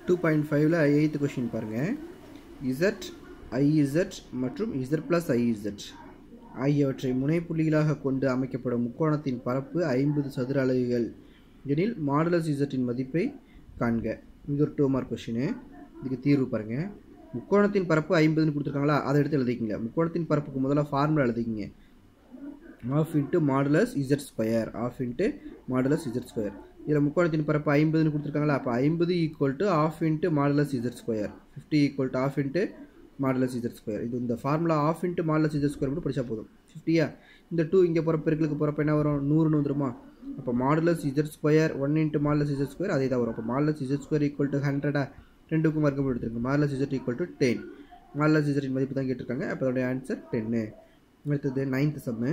two point ஃபைவ்ல eighth question பாருங்கள் Z iZ மற்றும் இசட் ப்ளஸ் ஐஇசட் ஆகியவற்றை முனைப்புள்ளிகளாக கொண்டு அமைக்கப்படும் முக்கோணத்தின் பரப்பு ஐம்பது சதுர அலகுகள் எனில் மாடுலஸ் இசட்டின் மதிப்பை காண்க இது ஒரு டூ மார்க் கொஷினு இதுக்கு தீர்வு பாருங்கள் முக்கோணத்தின் பரப்பு ஐம்பதுன்னு கொடுத்துருக்காங்களா அதை எடுத்து எழுதிக்கிங்க முக்கோணத்தின் பரப்புக்கு முதல்ல ஃபார்முலா எழுதிக்கிங்க half into modulus Z square half into modulus Z square இதில் முக்கோணத்தின் பரப்பு ஐம்பதுன்னு கொடுத்துருக்காங்களா அப்போ ஐம்பது equal to half into modulus Z square fifty equal to half into modulus Z square இது இந்த formula half into modulus Z square மட்டும் படித்தா போதும் ஃபிஃப்டியா இந்த டூ இங்கே போகிற பெருக்களுக்கு போகிறப்ப என்ன வரும் நூறுன்னு வந்துருமா அப்போ modulus Z square one into modulus Z square அதே தான் வரும் அப்போ modulus Z square equal to ஹண்ட்ரடா ரெண்டுக்கும் மார்க்கம் எடுத்துருங்க modulus Z equal to ten modulus இசட்டின் மதிப்பு தான் கேட்டிருக்காங்க அப்போ அதோடைய ஆன்சர் டென்னு அடுத்தது ninth sum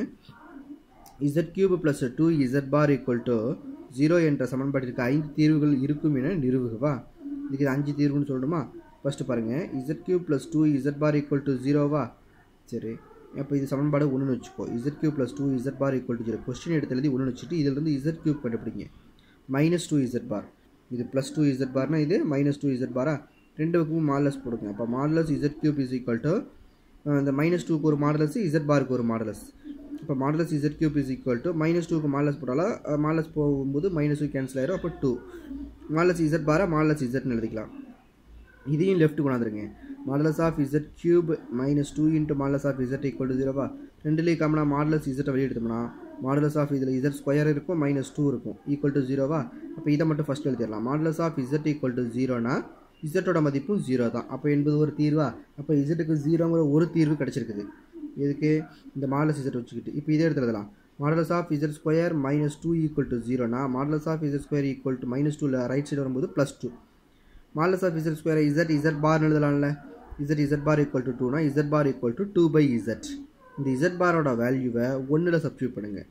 Z cube plus two Z bar equal to zero என்ற சமன்பாட்டிற்கு ஐந்து தீர்வுகள் இருக்கும் என நிறுவுகவா இதுக்கு அஞ்சு தீர்வுன்னு சொல்லணுமா ஃபஸ்ட்டு பாருங்கள் Z cube plus two Z bar equal to ஜீரோவா சரி அப்போ இது சமன்பாடு ஒன்றுன்னு வச்சுக்கோ Z cube plus two Z bar equal to zero question எடுத்து எழுதி ஒன்று வச்சுட்டு இதிலிருந்து இசட் கியூப் கண்டுபிடிங்க மைனஸ் டூ இசட் பார் இது ப்ளஸ் டூ இசட் பார்னா இது மைனஸ் டூ இசட் பாரா ரெண்டு பக்கமும் மாடலஸ் போடுங்க அப்போ modulus Z cube is equal to இந்த மைனஸ் டூக்கு ஒரு மாடலஸ் இசட் பாருக்கு ஒரு மாடலஸ் இப்போ modulus Z cube is equal to minus டூக்கு மாடலஸ் போட்டாலும் மாடலஸ் போகும்போது மைனஸ் டூ கேன்சல் ஆயிரும் அப்போ டூ மாடலஸ் இசட் பாரா மாடலஸ் இசட்னு எழுதிக்கலாம் இதையும் லெஃப்ட் கொண்டாந்துருங்க modulus of Z cube minus two into modulus of Z equal to ஜீரோவா ரெண்டுலேயும் காமனாக மாடலஸ் இசட்டை வெளியே எடுத்தோம்னா மாடலஸ் ஆஃப் இதில் இசட் ஸ்கொயர் இருக்கும் மைனஸ் டூ இருக்கும் ஈக்குவல் டு ஜீரோவா அப்போ இதை மட்டும் ஃபஸ்ட் எழுதிடலாம் modulus of Z equal to ஜீரோனா இசட்டோட மதிப்பும் ஜீரோ தான் அப்போ என்பது ஒரு தீர்வா அப்போ இசட்டுக்கு ஜீரோங்கிற ஒரு தீர்வு கிடச்சிருக்குது எதுக்கு இந்த மாடலஸ் இசட் வச்சுக்கிட்டு இப்போ இதே எடுத்து எழுதலாம் modulus of Z square minus two equal to ஜீரோனா modulus of Z square equal to minus டூவில் ரைட் சைடு வரும்போது plus two modulus of Z square Z Z பார்னு எழுதலாம்ல Z Z bar equal to டூனா Z bar equal to two by Z இந்த Z பாரோட வேல்யூவை ஒன்றில் சப்ஸ்டியூட் பண்ணுங்கள்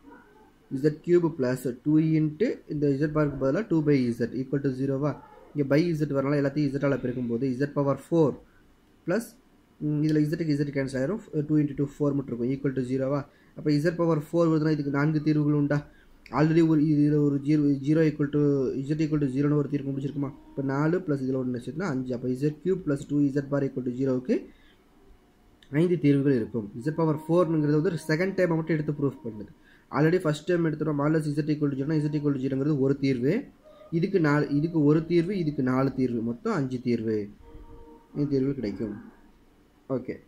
Z cube plus two into இந்த இசட் பாருக்கு பதிலாக two by Z equal to ஜீரோவா இங்கே பை இசட் வரலாம் எல்லாத்தையும் இசட்டால் பெருக்கும்போது இசட் பவர் ஃபோர் ப்ளஸ் இதில் இசட்டுக்கு இசட் கேன்சல் ஆயிரும் டூ இன்ட்டு டூ ஃபோர் மட்டும் இருக்கும் ஈக்குவல் டு ஜீரோவா அப்போ இசட் பவர் ஃபோர் வருதுன்னா இதுக்கு நான்கு தீர்வுகள் உண்டா ஆல்ரெடி ஒரு இதில் ஒரு zero zero equal to Z equal to ஜீரோன்னு ஒரு தீர்வு முடிச்சிருக்குமா இப்போ நாலு ப்ளஸ் இதில் ஒன்று வச்சுருந்தா அஞ்சு அப்போ Z cube plus two Z bar equal to ஜீரோவுக்கு ஐந்து தீர்வுகள் இருக்கும் இசட் பவர் ஃபோர்னுங்கிறது வந்து செகண்ட் டைம் மட்டும் எடுத்து ப்ரூஃப் பண்ணுது ஆல்ரெடி ஃபஸ்ட் டைம் எடுத்துகிறோம் மாடலஸ் இசட் ஈக்குவல் டு ஜீரோனா இசட் ஈக்குவல் டு ஜீரோங்கிறது ஒரு தீர்வு இதுக்கு நாலு இதுக்கு ஒரு தீர்வு இதுக்கு நாலு தீர்வு மொத்தம் அஞ்சு தீர்வு இந்த தீர்வு கிடைக்கும் ஓகே